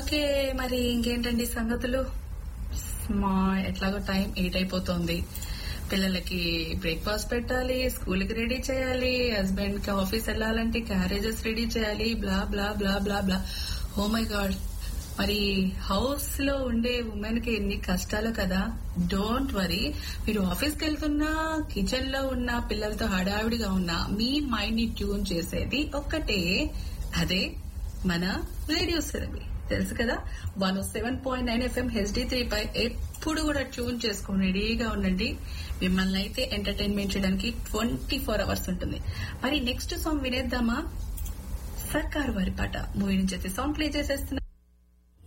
okay మరి ఇంకేంటండి సంగతులు మా ఎట్లాగో టైం ఎయిట్ అయిపోతుంది పిల్లలకి బ్రేక్ఫాస్ట్ పెట్టాలి స్కూల్ కి రెడీ చేయాలి హస్బెండ్ కి ఆఫీస్ వెళ్ళాలంటే క్యారేజెస్ రెడీ చేయాలి blah blah blah blah blah oh my god మరి హౌస్ లో ఉండే ఉమెన్ కి ఎన్ని కష్టాలు కదా డోంట్ వరీ మీరు ఆఫీస్ కి వెళ్తున్నా కిచెన్ లో ఉన్న పిల్లలతో హడావిడిగా ఉన్నా మీ మైండ్ ని ట్యూన్ చేసేది ఒక్కటే అదే మన రేడియో సెరబీ తెలుసు కదా one seven point nine FM HD three పై ఎప్పుడు కూడా ట్యూన్ చేసుకుని రెడీగా ఉండండి మిమ్మల్ని అయితే ఎంటర్టైన్మెంట్ చేయడానికి ట్వంటీ ఫోర్ అవర్స్ ఉంటుంది మరి నెక్స్ట్ సాంగ్ వినేద్దామా సర్కార్ వారి పాట మూవీ నుంచి అయితే సాంగ్ ప్లే చేసేస్తున్నా